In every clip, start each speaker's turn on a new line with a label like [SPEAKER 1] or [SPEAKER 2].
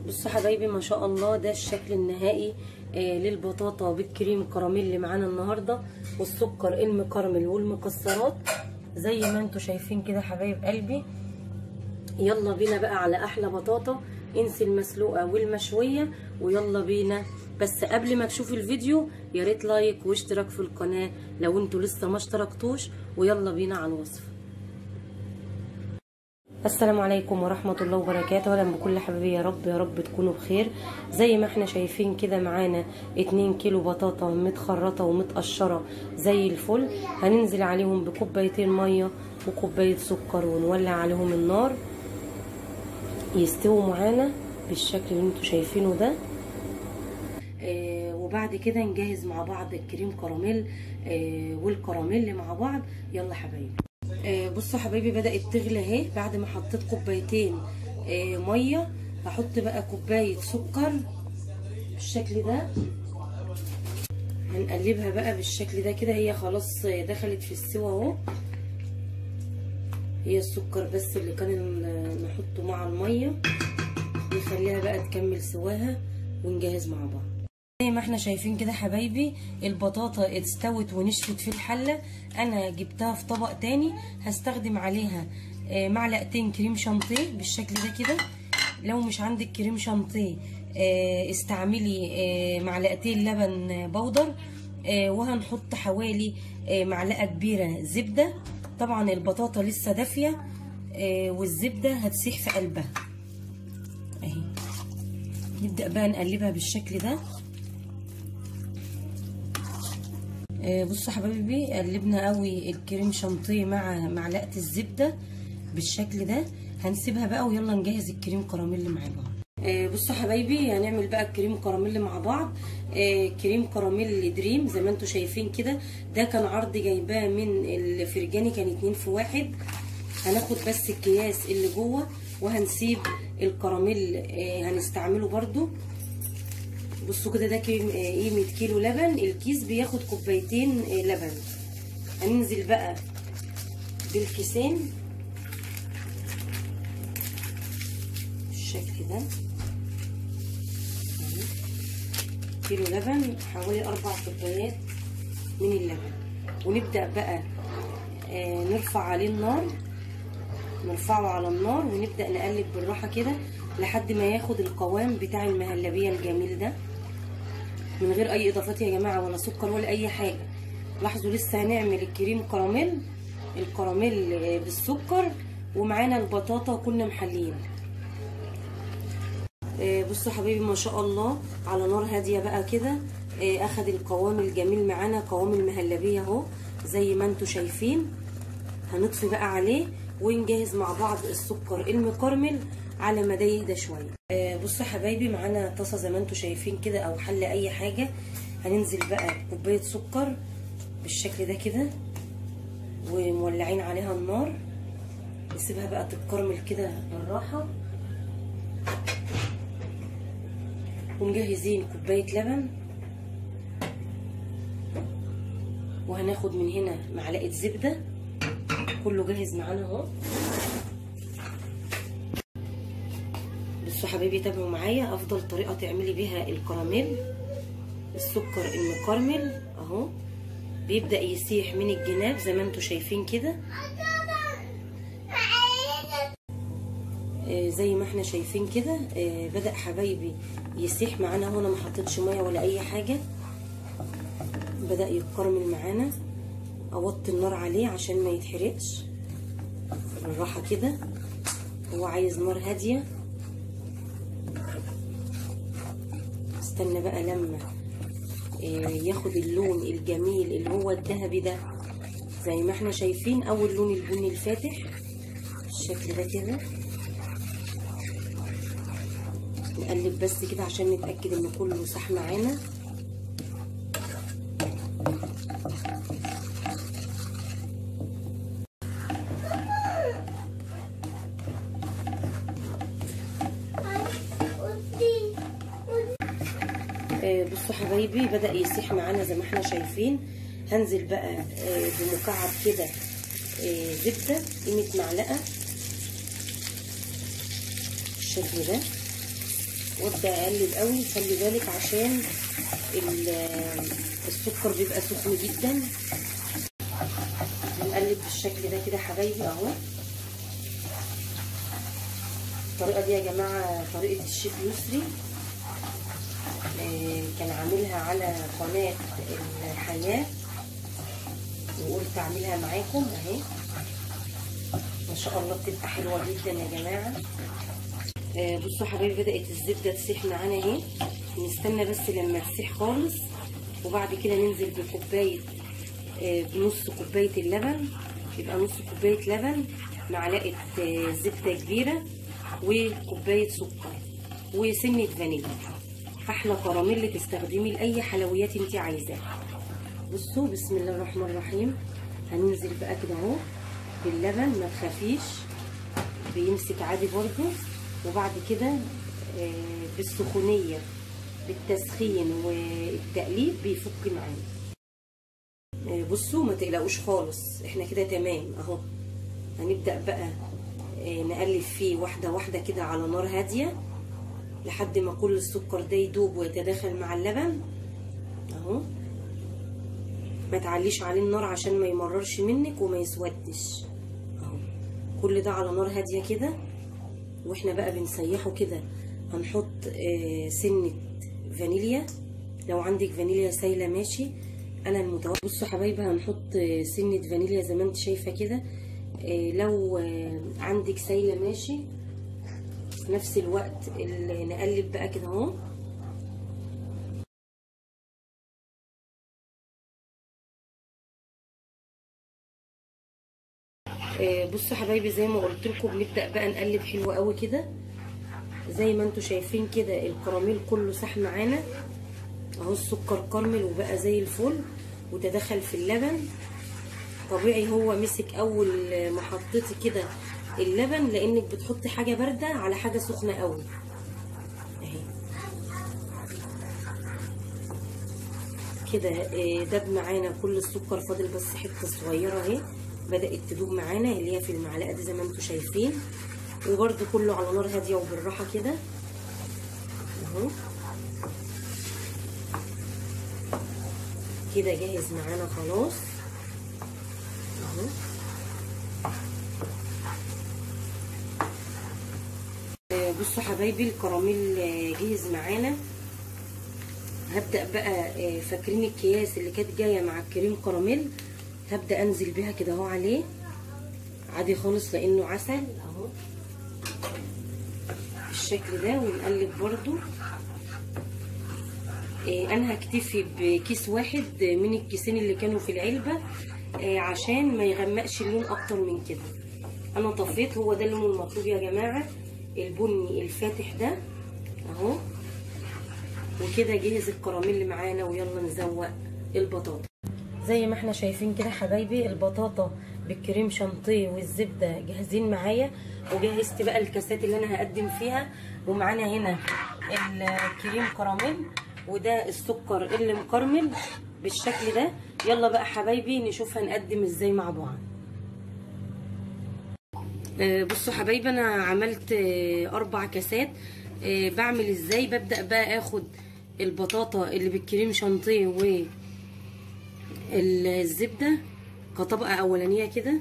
[SPEAKER 1] بصوا حبايبي ما شاء الله ده الشكل النهائي آه للبطاطا بالكريم كراميل اللي معانا النهارده والسكر المكرمل والمكسرات زي ما انتم شايفين كده حبايب قلبي يلا بينا بقى على احلى بطاطا انسي المسلوقه والمشويه ويلا بينا بس قبل ما تشوفوا الفيديو يا ريت لايك واشتراك في القناه لو انتوا لسه ما اشتركتوش ويلا بينا على الوصفه السلام عليكم ورحمة الله وبركاته اهلا بكل حبايبي يا رب يا رب تكونوا بخير زي ما احنا شايفين كده معانا 2 كيلو بطاطا متخرطة ومتقشرة زي الفل هننزل عليهم بكوبايتين مية وكوباية سكر ونولع عليهم النار يستووا معانا بالشكل اللي انتوا شايفينه ده آه وبعد كده نجهز مع بعض الكريم كراميل آه والكراميل مع بعض يلا حبايبي آه بصوا حبايبي بدات تغلي اهي بعد ما حطيت كوبايتين آه ميه هحط بقى كوبايه سكر بالشكل ده هنقلبها بقى بالشكل ده كده هي خلاص دخلت في السوا اهو هي السكر بس اللي كان نحطه مع الميه نخليها بقى تكمل سواها ونجهز مع بعض زي ما احنا شايفين كده حبايبي البطاطا استوت ونشفت في الحله انا جبتها في طبق تاني هستخدم عليها معلقتين كريم شانتيه بالشكل ده كده لو مش عندك كريم شانتيه استعملي معلقتين لبن بودر وهنحط حوالي معلقه كبيره زبده طبعا البطاطا لسه دافيه والزبده هتسيح في قلبها اهي نبدا بقى نقلبها بالشكل ده بصوا حبايبي قلبنا قوي الكريم شانتيه مع معلقه الزبده بالشكل ده هنسيبها بقى ويلا نجهز الكريم كراميل مع بعض بصوا حبايبي هنعمل بقى الكريم كراميل مع بعض كريم كراميل دريم زي ما انتم شايفين كده ده كان عرض جايباه من الفرجاني كان اتنين في واحد هناخد بس الكياس اللي جوه وهنسيب الكراميل هنستعمله برده بصوا كده ده قيمة كيلو لبن الكيس بياخد كوبايتين لبن هننزل بقى بالكيسين بالشكل ده كيلو لبن حوالي اربع كوبايات من اللبن ونبدأ بقى نرفع عليه النار نرفعه على النار ونبدأ نقلب بالراحة كده لحد ما ياخد القوام بتاع المهلبية الجميل ده من غير اي اضافات يا جماعه ولا سكر ولا اي حاجه لاحظوا لسه هنعمل الكريم كراميل الكراميل بالسكر ومعانا البطاطا كنا محلين بصوا حبايبي ما شاء الله على نار هاديه بقى كده اخد القوام الجميل معانا قوام المهلبيه اهو زي ما انتم شايفين هنطفي بقى عليه ونجهز مع بعض السكر المكرمل على ما ده يهدى شويه آه بصوا حبايبي معانا طاسه زي ما انتم شايفين كده او حله اي حاجه هننزل بقى كوبايه سكر بالشكل ده كده ومولعين عليها النار نسيبها بقى تتكرمل كده بالراحه ومجهزين كوبايه لبن وهناخد من هنا معلقه زبده كله جاهز معانا اهو بصوا حبايبي تابعوا معايا افضل طريقه تعملي بيها الكراميل السكر المكرمل اهو بيبدا يسيح من الجناب زي ما انتم شايفين كده آه زي ما احنا شايفين كده آه بدا حبايبي يسيح معانا اهو انا ما حطيتش ميه ولا اي حاجه بدا يتكرمل معانا اوطي النار عليه عشان ما يتحرقش بالراحه كده هو عايز نار هاديه استنى بقى لما ياخد اللون الجميل اللي هو الذهبي ده زي ما احنا شايفين اول لون البني الفاتح بالشكل ده كده نقلب بس كده عشان نتاكد ان كله صح معانا بصوا حبايبي بدا يسيح معانا زي ما احنا شايفين هنزل بقى بمكعب كده زبده قيمه معلقه بالشكل ده وابدا اقلب قوي خلي بالك عشان السكر بيبقى سخن جدا بنقلب بالشكل ده كده حبايبي اهو الطريقه دي يا جماعه طريقه الشيف يسري آه كان عاملها على قناه الحياه وقلت اعملها معاكم اهي ما شاء الله بتبقى حلوه جدا يا جماعه آه بصوا حبايبي بدات الزبده تسيح معانا اهي نستنى بس لما تسيح خالص وبعد كده ننزل بكوبايه آه بنص كوبايه اللبن يبقى نص كوبايه لبن معلقه آه زبده كبيره وكوبايه سكر وسنه فانيليا احلى كراميل تستخدمي لاي حلويات انت عايزاها بصوا بسم الله الرحمن الرحيم هننزل بقى كده اهو باللبن ما تخافيش بيمسك عادي برضو وبعد كده بالسخونيه بالتسخين والتقليب بيفك معانا بصوا ما تقلقوش خالص احنا كده تمام اهو هنبدا بقى نقلب فيه واحده واحده كده على نار هاديه لحد ما كل السكر ده يدوب ويتداخل مع اللبن اهو ما تعليش عليه النار عشان ما يمررش منك وما يسودش اهو كل ده على نار هاديه كده واحنا بقى بنسيحه كده هنحط آه سنه فانيليا لو عندك فانيليا سايله ماشي انا المتوسط بصوا حبايبي هنحط آه سنه فانيليا زي ما انت شايفه كده آه لو عندك سايله ماشي في نفس الوقت اللي نقلب بقى كده اهو بصوا حبايبي زي ما قلت لكم بنبدا بقى نقلب حلو قوي كده زي ما انتم شايفين كده الكراميل كله ساح معانا اهو السكر كرمل وبقى زي الفل وتدخل في اللبن طبيعي هو مسك اول ما حطيتي كده اللبن لانك بتحطي حاجه بارده على حاجه سخنه قوي اهي كده داب معانا كل السكر فاضل بس حته صغيره اهي بدات تدوب معانا اللي هي في المعلقه دي زي ما انتم شايفين وبرده كله على نار هاديه وبالراحه كده اهو كده جاهز معانا خلاص اهو بصوا حبايبي الكراميل جهز معانا هبدا بقى فاكرين الكياس اللي كانت جايه مع الكريم كراميل هبدا انزل بيها كده اهو عليه عادي خالص لانه عسل اهو بالشكل ده ونقلب برضو إيه انا هكتفي بكيس واحد من الكيسين اللي كانوا في العلبه إيه عشان ما يغمقش اللون اكتر من كده انا طفيت هو ده اللون المطلوب يا جماعه البني الفاتح ده اهو وكده جهز الكراميل معانا ويلا نزوق البطاطا زي ما احنا شايفين كده حبايبي البطاطا بالكريم شانتيه والزبده جاهزين معايا وجهزت بقى الكاسات اللي انا هقدم فيها ومعانا هنا الكريم كراميل وده السكر اللي مكرمل بالشكل ده يلا بقى حبايبي نشوف هنقدم ازاي مع بعض بصوا حبايبي انا عملت اربع كاسات بعمل ازاي ببدا بقى اخد البطاطا اللي بالكريم شانتيه و الزبده كطبقه اولانيه كده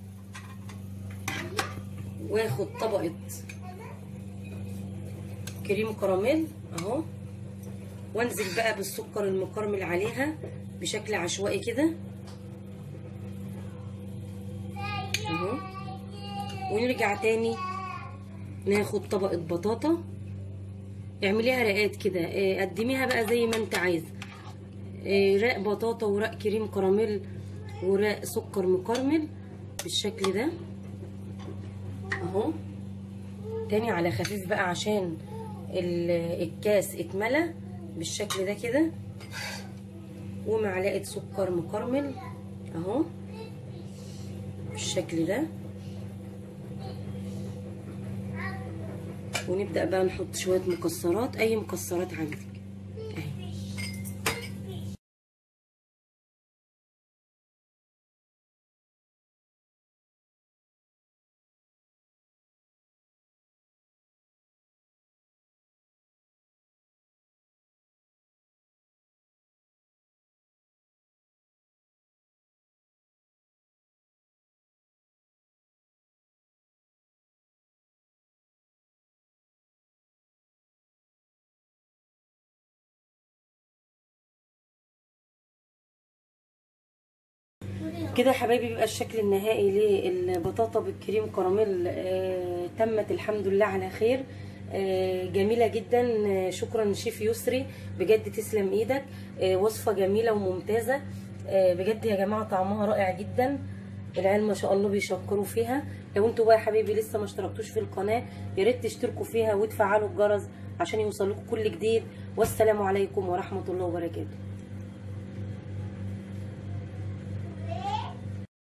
[SPEAKER 1] واخد طبقه كريم كراميل اهو وانزل بقى بالسكر المكرمل عليها بشكل عشوائي كده اهو ونرجع تاني ناخد طبقه بطاطا اعمليها رقات كده قدميها بقى زي ما انت عايزه رق بطاطا ورق كريم كراميل ورق سكر مكرمل بالشكل ده اهو تاني على خفيف بقى عشان الكاس اتملى بالشكل ده كده ومعلقه سكر مكرمل اهو بالشكل ده ونبدا بقى نحط شويه مكسرات اي مكسرات عندك كده يا حبايبي بيبقى الشكل النهائي للبطاطا بالكريم كراميل آه تمت الحمد لله على خير آه جميله جدا آه شكرا شيف يسري بجد تسلم ايدك آه وصفه جميله وممتازه آه بجد يا جماعه طعمها رائع جدا العيال ما شاء الله بيشكروا فيها لو انتوا بقى يا حبايبي لسه ما اشتركتوش في القناه يا ريت تشتركوا فيها وتفعلوا الجرس عشان يوصلكم كل جديد والسلام عليكم ورحمه الله وبركاته